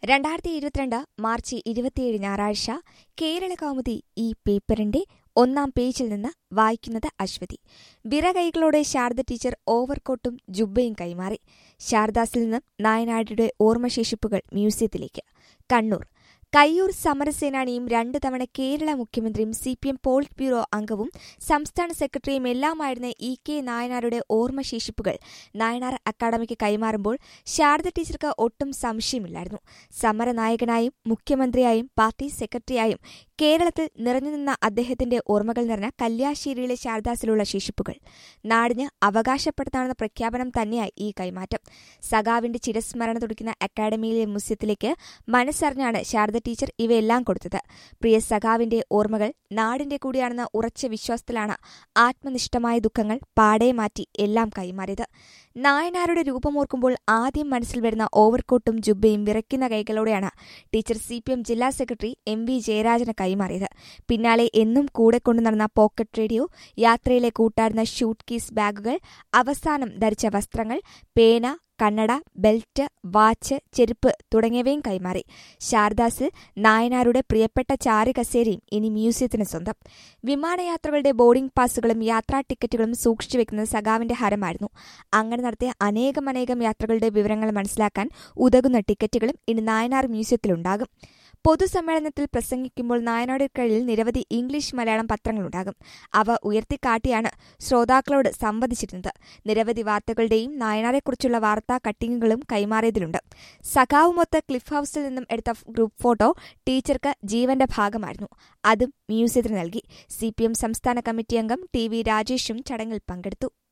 രണ്ടായിരത്തി ഇരുപത്തിരണ്ട് മാർച്ച് ഇരുപത്തിയേഴ് ഞായറാഴ്ച കേരള കൗമുദി ഈ പേപ്പറിന്റെ ഒന്നാം പേജിൽ നിന്ന് വായിക്കുന്നത് അശ്വതി വിറകൈകളോടെ ശാരദ ടീച്ചർ ഓവർകോട്ടും ജുബ്ബയും കൈമാറി ശാരദാസിൽ നിന്നും നായനാടിയുടെ ഓർമ്മശേഷിപ്പുകൾ മ്യൂസിയത്തിലേക്ക് കണ്ണൂർ കയ്യൂർ സമരസേനാനിയും രണ്ടു തവണ കേരള മുഖ്യമന്ത്രിയും C P M politburo അംഗവും സംസ്ഥാന സെക്രട്ടറിയും എല്ലാമായിരുന്ന ഇ കെ നായനാരുടെ ഓർമ്മശേഷിപ്പുകൾ നായനാർ അക്കാദമിക്ക് കൈമാറുമ്പോൾ ശാരദ ടീച്ചർക്ക് ഒട്ടും സംശയമില്ലായിരുന്നു സമരനായകനായും മുഖ്യമന്ത്രിയായും പാർട്ടി സെക്രട്ടറിയായും കേരളത്തിൽ നിറഞ്ഞുനിന്ന അദ്ദേഹത്തിന്റെ ഓർമ്മകൾ നിറഞ്ഞ കല്യാശ്ശേരിയിലെ ശാരദാസിലുള്ള ശേഷിപ്പുകൾ നാടിന് അവകാശപ്പെടുത്താണെന്ന പ്രഖ്യാപനം തന്നെയായി ഈ കൈമാറ്റം സഖാവിന്റെ ചിരസ്മരണ തുടിക്കുന്ന അക്കാദമിയിലെ മ്യൂസിയത്തിലേക്ക് മനസ്സറിഞ്ഞാണ് ശാരദ ടീച്ചർ ഇവയെല്ലാം കൊടുത്തത് പ്രിയ സഖാവിന്റെ ഓർമ്മകൾ നാടിന്റെ കൂടിയാണെന്ന ഉറച്ച വിശ്വാസത്തിലാണ് ആത്മനിഷ്ഠമായ ദുഃഖങ്ങൾ പാടെ മാറ്റി എല്ലാം കൈമാറിയത് നായനാരുടെ രൂപമോർക്കുമ്പോൾ ആദ്യം മനസ്സിൽ വരുന്ന ഓവർകോട്ടും ജുബ്ബയും വിറയ്ക്കുന്ന കൈകളോടെയാണ് ടീച്ചർ സി പി എം ജില്ലാ സെക്രട്ടറി എം വി ജയരാജന് കൈമാറിയത് പിന്നാലെ എന്നും കൂടെ കൊണ്ടു നടന്ന പോക്കറ്റ് റേഡിയോ യാത്രയിലെ കൂട്ടായിരുന്ന ഷൂട്ട് കീസ് ബാഗുകൾ അവസാനം ധരിച്ച വസ്ത്രങ്ങൾ പേന കണ്ണട ബെൽറ്റ് വാച്ച് ചെരുപ്പ് തുടങ്ങിയവയും കൈമാറി ശാരദാസിൽ നായനാരുടെ പ്രിയപ്പെട്ട ചാരി കസേരയും ഇനി മ്യൂസിയത്തിന് സ്വന്തം വിമാനയാത്രകളുടെ ബോർഡിംഗ് പാസുകളും യാത്രാ ടിക്കറ്റുകളും സൂക്ഷിച്ചു വെക്കുന്നത് സഖാവിന്റെ ഹരമായിരുന്നു അങ്ങനെ നടത്തിയ അനേകമനേകം യാത്രകളുടെ വിവരങ്ങൾ മനസ്സിലാക്കാൻ ഉതകുന്ന ടിക്കറ്റുകളും ഇനി നായനാർ മ്യൂസിയത്തിലുണ്ടാകും പൊതുസമ്മേളനത്തിൽ പ്രസംഗിക്കുമ്പോൾ നായനാരുടെ കയ്യിൽ നിരവധി ഇംഗ്ലീഷ് മലയാളം പത്രങ്ങളുണ്ടാകും അവ ഉയർത്തിക്കാട്ടിയാണ് ശ്രോതാക്കളോട് സംവദിച്ചിരുന്നത് നിരവധി വാർത്തകളുടെയും നായനാരെക്കുറിച്ചുള്ള വാർത്താ കട്ടിങ്ങുകളും കൈമാറിയതിലുണ്ട് സഖാവുമൊത്ത് ക്ലിഫ് ഹൌസിൽ നിന്നും എടുത്ത ഗ്രൂപ്പ് ഫോട്ടോ ടീച്ചർക്ക് ജീവന്റെ ഭാഗമായിരുന്നു അതും മ്യൂസിയത്തിന് നൽകി സി സംസ്ഥാന കമ്മിറ്റി അംഗം ടി വി രാജേഷും ചടങ്ങിൽ പങ്കെടുത്തു